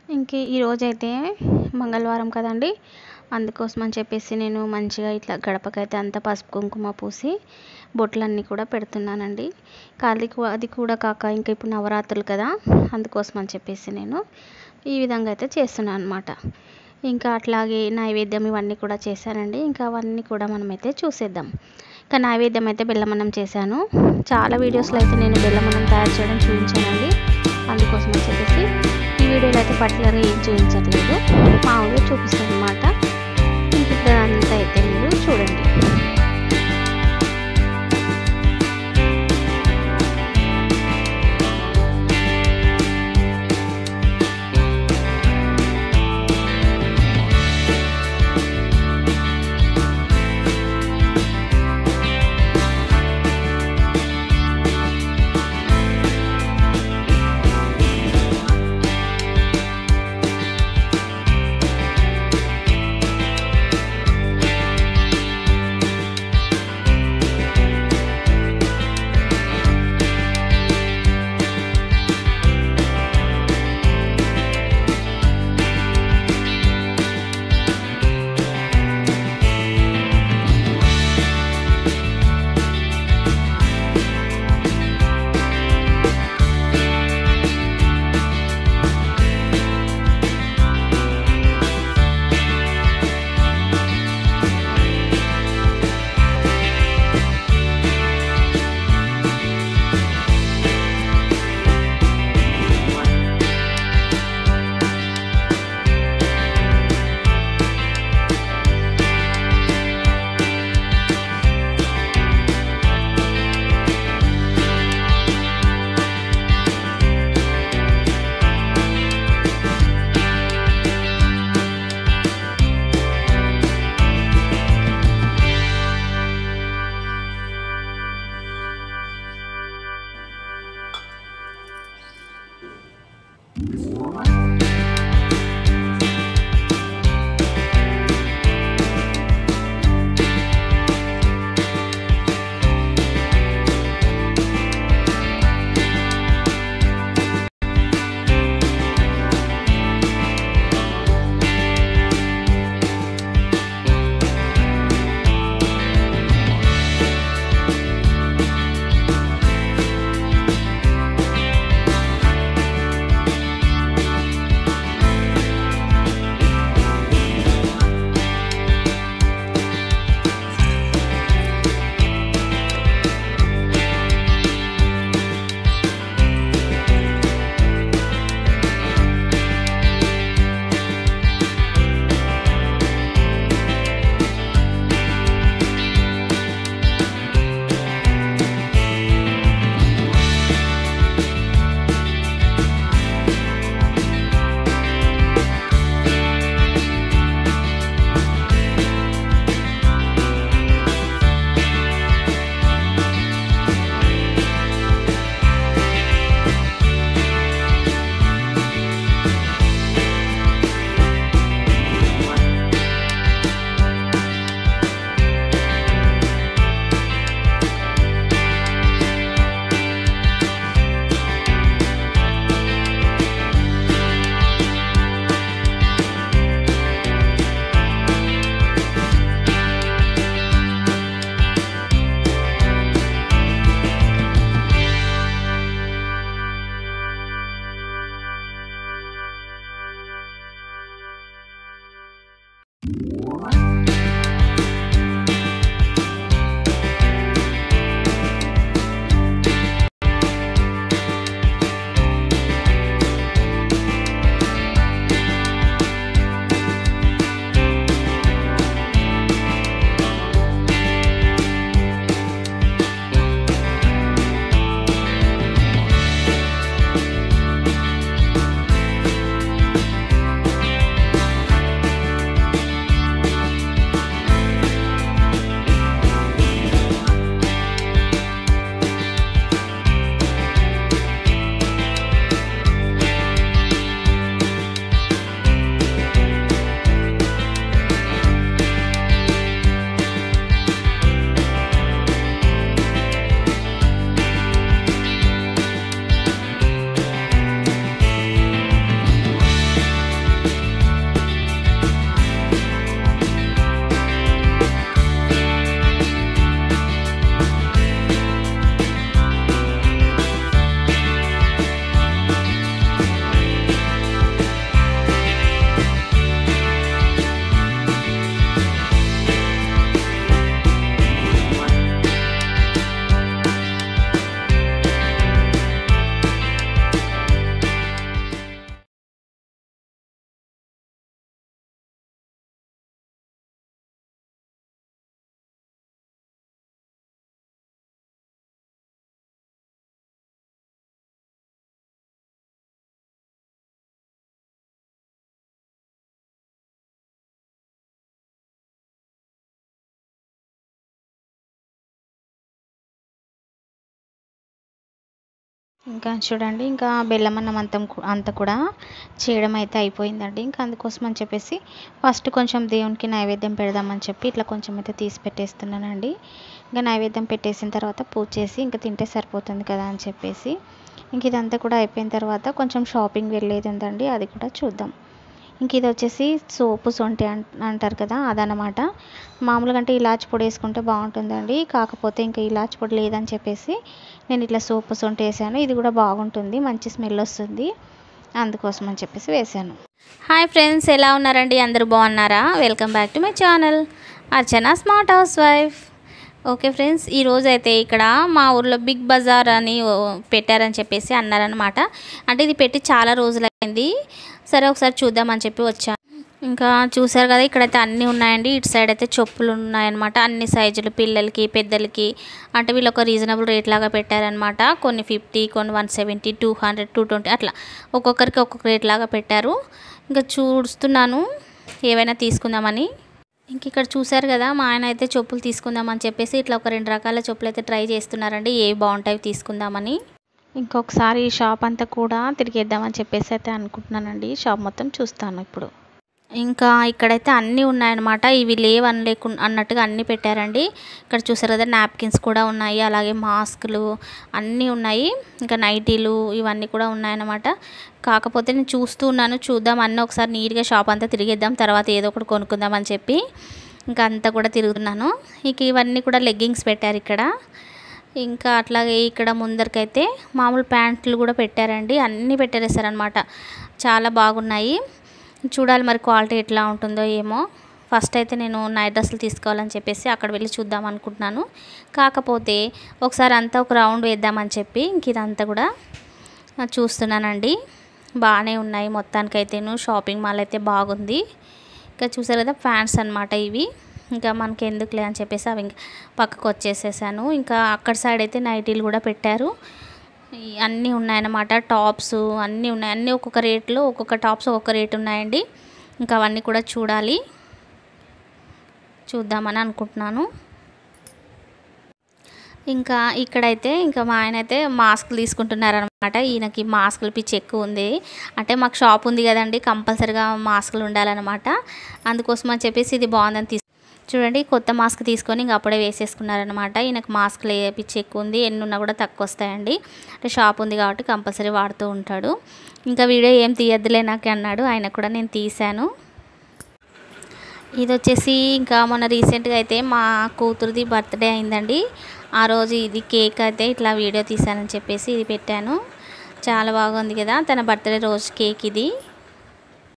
ఇంక ఈరోజైతే మంగళవారం కదండి అందుకోసం అని చెప్పేసి నేను మంచిగా ఇట్లా గడపకైతే అంతా పసుపు కుంకుమ పూసి బొట్లన్నీ కూడా పెడుతున్నానండి అది అది కూడా కాక ఇంకా ఇప్పుడు నవరాత్రులు కదా అందుకోసం అని చెప్పేసి నేను ఈ విధంగా అయితే చేస్తున్నాను అనమాట ఇంకా అట్లాగే నైవేద్యం ఇవన్నీ కూడా చేశానండి ఇంకా అవన్నీ కూడా మనమైతే చూసేద్దాం ఇంకా నైవేద్యం అయితే బెల్లమన్నం చేశాను చాలా వీడియోస్లో అయితే నేను బెల్లమన్నం తయారు చేయడం చూపించానండి అందుకోసం అని చెప్పేసి ఈ వీడియోలో అయితే పర్టికులర్గా ఏం చూపించట్లేదు మామూలుగా చూపిస్తాను అనమాట ఇంక ఇక్కడ అంతా అయితే మీరు చూడండి ఇంకా చూడండి ఇంకా బెల్లం అన్నం అంతం అంతా కూడా చేయడం అయితే అయిపోయిందండి ఇంకా అందుకోసం అని చెప్పేసి ఫస్ట్ కొంచెం దేవునికి నైవేద్యం పెడదామని చెప్పి ఇట్లా కొంచెం అయితే తీసి పెట్టేస్తున్నానండి ఇంకా నైవేద్యం పెట్టేసిన తర్వాత పూజ చేసి ఇంకా తింటే సరిపోతుంది కదా అని చెప్పేసి ఇంక ఇదంతా కూడా అయిపోయిన తర్వాత కొంచెం షాపింగ్ వెళ్ళేది ఉందండి అది కూడా చూద్దాం ఇంక ఇది వచ్చేసి సోపు సొంటి అంటారు కదా అదనమాట మామూలుగా అంటే ఇలాచి పొడి వేసుకుంటే బాగుంటుందండి కాకపోతే ఇంకా ఇలాచి పొడి లేదని చెప్పేసి నేను ఇట్లా సోపు సొంటి వేసాను ఇది కూడా బాగుంటుంది మంచి స్మెల్ వస్తుంది అందుకోసం అని చెప్పేసి వేసాను హాయ్ ఫ్రెండ్స్ ఎలా ఉన్నారండి అందరూ బాగున్నారా welcome back to my channel Archana smart housewife okay friends ఈరోజు అయితే ఇక్కడ మా ఊర్లో బిగ్ బజార్ అని పెట్టారని చెప్పేసి అన్నారనమాట అంటే ఇది పెట్టి చాలా రోజులైంది సరే ఒకసారి చూద్దామని చెప్పి వచ్చాను ఇంకా చూసారు కదా ఇక్కడైతే అన్నీ ఉన్నాయండి ఇటు సైడ్ అయితే చెప్పులు ఉన్నాయన్నమాట అన్ని సైజులు పిల్లలకి పెద్దలకి అంటే వీళ్ళు ఒక రీజనబుల్ రేట్ లాగా పెట్టారనమాట కొన్ని ఫిఫ్టీ కొన్ని one seventy two hundred two twenty అట్లా ఒక్కొక్కరికి ఒక్కొక్క రేట్ లాగా పెట్టారు ఇంకా చూస్తున్నాను ఏవైనా తీసుకుందామని ఇంక ఇక్కడ చూసారు కదా మా ఆయన అయితే చెప్పులు తీసుకుందామని చెప్పేసి ఇట్లా ఒక రెండు రకాల చెప్పులు అయితే ట్రై చేస్తున్నారండి ఏ బాగుంటాయి తీసుకుందామని ఇంకొకసారి ఈ షాప్ అంతా కూడా తిరిగేద్దామని చెప్పేసి అయితే అనుకుంటున్నానండి షాప్ మొత్తం చూస్తాను ఇప్పుడు ఇంకా ఇక్కడైతే అన్నీ ఉన్నాయన్నమాట ఇవి లేవు అనలేకు అన్నట్టుగా అన్నీ పెట్టారండి ఇక్కడ చూసారు కదా నాప్కిన్స్ కూడా ఉన్నాయి అలాగే మాస్కులు అన్నీ ఉన్నాయి ఇంకా నైటీలు ఇవన్నీ కూడా ఉన్నాయన్నమాట కాకపోతే నేను చూస్తూ ఉన్నాను చూద్దాం అన్నీ ఒకసారి నీట్గా షాప్ అంతా తిరిగేద్దాం తర్వాత ఏదో ఒకటి కొనుక్కుందాం అని చెప్పి ఇంకా అంతా కూడా తిరుగుతున్నాను ఇక ఇవన్నీ కూడా లెగ్గింగ్స్ పెట్టారు ఇక్కడ ఇంకా అట్లాగే ఇక్కడ ముందరికైతే మామూలు ప్యాంట్లు కూడా పెట్టారండి అన్నీ పెట్టేసారనమాట చాలా బాగున్నాయి చూడాలి మరి క్వాలిటీ ఎట్లా ఉంటుందో ఏమో ఫస్ట్ అయితే నేను నైట్ డ్రెస్సులు తీసుకోవాలని చెప్పేసి అక్కడ వెళ్ళి చూద్దాం అనుకుంటున్నాను కాకపోతే ఒకసారి అంతా ఒక రౌండ్ వేద్దామని చెప్పి ఇంక ఇదంతా కూడా చూస్తున్నానండి బాగానే ఉన్నాయి మొత్తానికైతేను షాపింగ్ మాల్ అయితే బాగుంది ఇంకా చూసారు కదా ఫ్యాన్స్ అనమాట ఇవి ఇంకా మనకి ఎందుకులే అని చెప్పేసి అవి ఇంకా పక్కకు వచ్చేసేసాను ఇంకా అక్కడ సైడ్ అయితే నైటీలు కూడా పెట్టారు అన్నీ ఉన్నాయన్నమాట టాప్స్ అన్నీ ఉన్నాయి అన్నీ ఒక్కొక్క రేట్లో ఒక్కొక్క టాప్స్ ఒక్కొక్క రేట్ ఉన్నాయండి ఇంకా అవన్నీ కూడా చూడాలి చూద్దామని అనుకుంటున్నాను ఇంకా ఇక్కడైతే ఇంకా మా ఆయన అయితే మాస్క్లు తీసుకుంటున్నారనమాట ఈయనకి మాస్కులు పిచ్చి ఎక్కువ ఉంది అంటే మాకు షాప్ ఉంది కదండి కంపల్సరిగా మాస్కులు ఉండాలన్నమాట అందుకోసం అని చెప్పేసి ఇది బాగుందని తీసు చూడండి కొత్త మాస్క్ తీసుకొని ఇంక అప్పుడే వేసేసుకున్నారనమాట ఈయనకు మాస్క్లు పిచ్చి ఎక్కువ ఉంది ఎన్ని ఉన్నా కూడా తక్కువ వస్తాయండి అంటే షాప్ ఉంది కాబట్టి కంపల్సరీ వాడుతూ ఉంటాడు ఇంకా వీడియో ఏం తీయద్దులే నాకు అన్నాడు ఆయన కూడా నేను తీశాను ఇది వచ్చేసి ఇంకా మొన్న రీసెంట్గా అయితే మా కూతురుది బర్త్డే అయిందండి ఆ రోజు ఇది కేక్ అయితే ఇట్లా వీడియో తీశానని చెప్పేసి ఇది పెట్టాను చాలా బాగుంది కదా తన బర్త్డే రోజు కేక్ ఇది